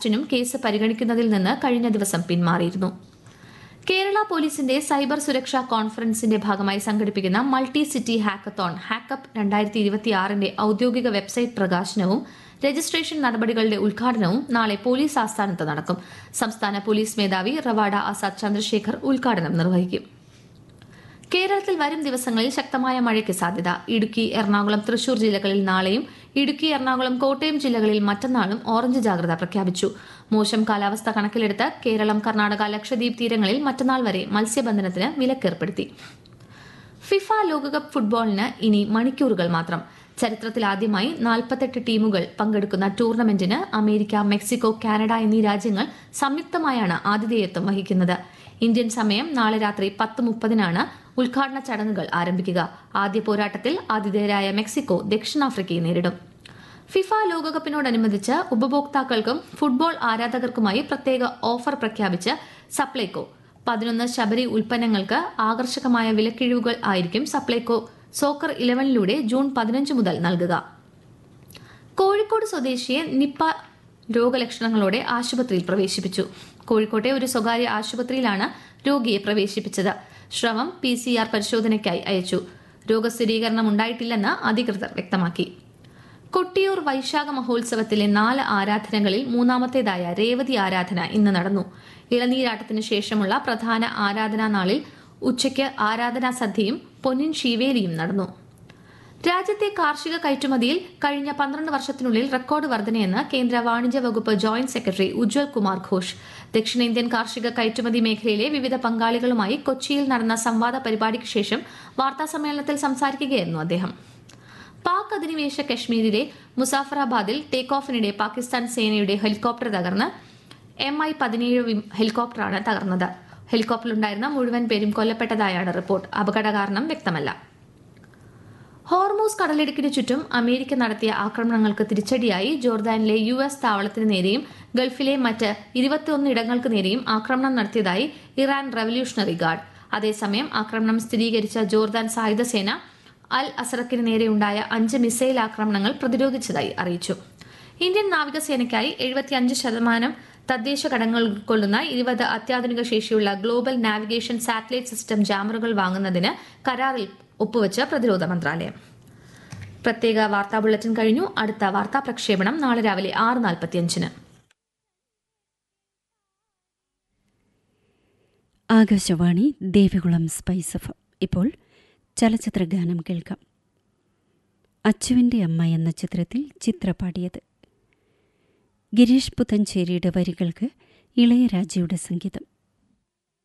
അറസ്റ്റിനും case പരിഗണിക്കുന്നതിൽ നിന്ന് കഴിഞ്ഞ ദിവസം പിന്മാറിയിരുന്നു കേരള പോലീസിന്റെ സൈബർ സുരക്ഷാ കോൺഫറൻസിന്റെ ഭാഗമായി സംഘടിപ്പിക്കുന്ന മൾട്ടി സിറ്റി ഹാക്കത്തോൺ ഹാക്കപ്പ് രണ്ടായിരത്തി ഇരുപത്തിയാറിന്റെ ഔദ്യോഗിക വെബ്സൈറ്റ് പ്രകാശനവും രജിസ്ട്രേഷൻ നടപടികളുടെ ഉദ്ഘാടനവും നാളെ പോലീസ് ആസ്ഥാനത്ത് നടക്കും സംസ്ഥാന പോലീസ് മേധാവി റവാഡ ആസാദ് ചന്ദ്രശേഖർ ഉദ്ഘാടനം നിർവഹിക്കും കേരളത്തിൽ വരും ദിവസങ്ങളിൽ ശക്തമായ മഴയ്ക്ക് സാധ്യത ഇടുക്കി എറണാകുളം തൃശൂർ ജില്ലകളിൽ നാളെയും ഇടുക്കി എറണാകുളം കോട്ടയം ജില്ലകളിൽ മറ്റന്നാളും ഓറഞ്ച് ജാഗ്രത പ്രഖ്യാപിച്ചു മോശം കാലാവസ്ഥ കണക്കിലെടുത്ത് കേരളം കർണാടക ലക്ഷദ്വീപ് തീരങ്ങളിൽ മറ്റന്നാൾ വരെ മത്സ്യബന്ധനത്തിന് വിലക്കേർപ്പെടുത്തി ഫിഫ ലോകകപ്പ് ഫുട്ബോളിന് ഇനി മണിക്കൂറുകൾ മാത്രം ചരിത്രത്തിൽ ആദ്യമായി നാൽപ്പത്തെട്ട് ടീമുകൾ പങ്കെടുക്കുന്ന ടൂർണമെന്റിന് അമേരിക്ക മെക്സിക്കോ കാനഡ എന്നീ രാജ്യങ്ങൾ സംയുക്തമായാണ് ആതിഥേയത്വം വഹിക്കുന്നത് ഇന്ത്യൻ സമയം നാളെ രാത്രി പത്ത് മുപ്പതിനാണ് ഉദ്ഘാടന ചടങ്ങുകൾ ആരംഭിക്കുക ആദ്യ പോരാട്ടത്തിൽ ആതിഥേയരായ മെക്സിക്കോ ദക്ഷിണാഫ്രിക്കയെ നേരിടും ഫിഫ ലോകകപ്പിനോടനുബന്ധിച്ച് ഉപഭോക്താക്കൾക്കും ഫുട്ബോൾ ആരാധകർക്കുമായി പ്രത്യേക ഓഫർ പ്രഖ്യാപിച്ച് സപ്ലൈകോ പതിനൊന്ന് ശബരി ഉൽപ്പന്നങ്ങൾക്ക് ആകർഷകമായ വിലക്കിഴിവുകൾ ആയിരിക്കും സപ്ലൈകോ സോക്കർ ഇലവനിലൂടെ ജൂൺ പതിനഞ്ച് മുതൽ നൽകുക കോഴിക്കോട് സ്വദേശിയെ നിപ്പ രോഗലക്ഷണങ്ങളോടെ ആശുപത്രിയിൽ പ്രവേശിപ്പിച്ചു കോഴിക്കോട്ടെ ഒരു സ്വകാര്യ ആശുപത്രിയിലാണ് രോഗിയെ പ്രവേശിപ്പിച്ചത് ശ്രവം പി സി ആർ പരിശോധനയ്ക്കായി അയച്ചു രോഗസ്ഥിരീകരണം ഉണ്ടായിട്ടില്ലെന്ന് അധികൃതർ വ്യക്തമാക്കി കൊട്ടിയൂർ വൈശാഖ മഹോത്സവത്തിലെ നാല് ആരാധനകളിൽ മൂന്നാമത്തേതായ രേവതി ആരാധന ഇന്ന് നടന്നു ഇളനീരാട്ടത്തിന് ശേഷമുള്ള പ്രധാന ആരാധനാ നാളിൽ ഉച്ചയ്ക്ക് ആരാധനാ സദ്യയും പൊന്നിൻ ശീവേലിയും നടന്നു രാജ്യത്തെ കാർഷിക കയറ്റുമതിയിൽ കഴിഞ്ഞ പന്ത്രണ്ട് വർഷത്തിനുള്ളിൽ റെക്കോർഡ് വർധനയെന്ന് കേന്ദ്ര വാണിജ്യ വകുപ്പ് ജോയിന്റ് സെക്രട്ടറി ഉജ്വൽ കുമാർ ഘോഷ് ദക്ഷിണേന്ത്യൻ കാർഷിക കയറ്റുമതി മേഖലയിലെ വിവിധ പങ്കാളികളുമായി കൊച്ചിയിൽ നടന്ന സംവാദ പരിപാടിക്ക് ശേഷം വാർത്താസമ്മേളനത്തിൽ സംസാരിക്കുകയായിരുന്നു അദ്ദേഹം പാക് അധിനിവേശ കശ്മീരിലെ മുസാഫറാബാദിൽ ടേക്ക് ഓഫിനിടെ പാകിസ്ഥാൻ സേനയുടെ ഹെലികോപ്റ്റർ തകർന്ന് എം ഐ പതിനേഴ് ഹെലികോപ്റ്ററാണ് തകർന്നത് ഹെലികോപ്റ്ററിലുണ്ടായിരുന്ന മുഴുവൻ പേരും കൊല്ലപ്പെട്ടതായാണ് റിപ്പോർട്ട് അപകട കാരണം വ്യക്തമല്ല ഹോർമൂസ് കടലിടുക്കിന് ചുറ്റും അമേരിക്ക നടത്തിയ ആക്രമണങ്ങൾക്ക് തിരിച്ചടിയായി ജോർദാനിലെ യു എസ് താവളത്തിന് നേരെയും ഗൾഫിലെ മറ്റ് ഇരുപത്തിയൊന്ന് ഇടങ്ങൾക്ക് നേരെയും ആക്രമണം നടത്തിയതായി ഇറാൻ റവല്യൂഷണറി ഗാർഡ് അതേസമയം ആക്രമണം സ്ഥിരീകരിച്ച ജോർദാൻ സായുധ സേന അൽ അസറക്കിന് നേരെയുണ്ടായ അഞ്ച് മിസൈൽ ആക്രമണങ്ങൾ പ്രതിരോധിച്ചതായി അറിയിച്ചു ഇന്ത്യൻ നാവികസേനയ്ക്കായി എഴുപത്തിയഞ്ച് ശതമാനം തദ്ദേശ ഘടകങ്ങൾ ഉൾക്കൊള്ളുന്ന ഇരുപത് അത്യാധുനിക ശേഷിയുള്ള ഗ്ലോബൽ നാവിഗേഷൻ സാറ്റലൈറ്റ് സിസ്റ്റം ജാമറുകൾ വാങ്ങുന്നതിന് കരാറിൽ ഒപ്പുവെച്ച് പ്രതിരോധ മന്ത്രാലയം പ്രത്യേക വാർത്താ ബുള്ളറ്റിൻ കഴിഞ്ഞു അടുത്ത വാർത്താ പ്രക്ഷേപണം നാളെ രാവിലെ ആറ് നാൽപ്പത്തിയഞ്ചിന് ആകാശവാണി ദേവികുളം സ്പൈസ് എഫ് ഇപ്പോൾ ചലച്ചിത്ര ഗാനം കേൾക്കാം അച്ചുവിൻ്റെ അമ്മ എന്ന ചിത്രത്തിൽ ചിത്ര പാടിയത് ഗിരീഷ് പുത്തഞ്ചേരിയുടെ വരികൾക്ക് ഇളയരാജയുടെ സംഗീതം